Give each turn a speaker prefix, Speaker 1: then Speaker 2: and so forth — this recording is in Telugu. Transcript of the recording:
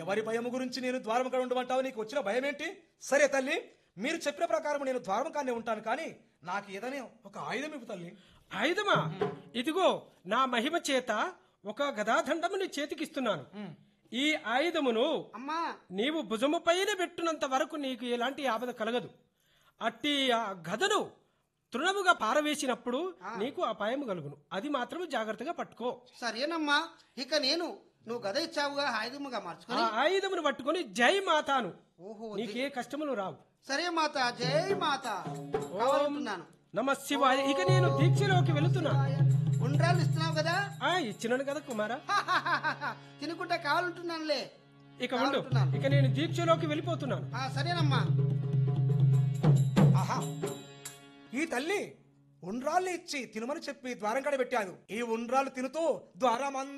Speaker 1: ఎవరి భయము గురించి నేను ద్వారం కాడ ఉండమంటావు నీకు వచ్చిన భయం ఏంటి సరే తల్లి మీరు చెప్పిన ప్రకారం నేను ద్వారం కానే ఉంటాను కానీ నాకు ఏదైనా ఒక ఆయుధం ఇవ్వు తల్లి
Speaker 2: ఆయుధమా ఇదిగో నా మహిమ చేత ఒక గదాదండము నీ చేతికిస్తున్నాను ఈ ఆయుధమును
Speaker 3: అమ్మా
Speaker 2: నీవు భుజము పైన పెట్టునంత వరకు నీకు ఎలాంటి ఆపద కలగదు అట్టి ఆ గదను తృణముగా పారవేసినప్పుడు నీకు అపాయము కలుగును అది మాత్రం జాగ్రత్తగా పట్టుకో
Speaker 3: సరేనమ్మా ఇక నేను నువ్వు గద ఇచ్చావుగా ఆయుధముగా
Speaker 2: ఆ
Speaker 3: మార్చుకొని
Speaker 2: ఆయుధమును పట్టుకొని జై మాతాను
Speaker 3: ఓహో
Speaker 2: నీకే కష్టములు రావు
Speaker 3: సరే మాత జై మాత కావాలంటున్నాను
Speaker 2: నమ శివాయ ఇక నేను దీక్షలోకి వెళుతున్నాను
Speaker 3: ఉండ్రాలు ఇస్తున్నావు కదా
Speaker 2: ఆ ఇచ్చినాను కదా కుమారా
Speaker 3: తినుకుంటే కావాలంటున్నానులే
Speaker 2: ఇక ఉండు ఇక నేను దీక్షలోకి వెళ్ళిపోతున్నాను
Speaker 3: ఆ, సరేనమ్మా
Speaker 1: ఆహా ఈ తల్లి ఉండ్రాళ్ళు ఇచ్చి తినమని చెప్పి ద్వారం కాడ పెట్టాదు ఈ ఉండ్రాళ్ళు తినుతూ ద్వారం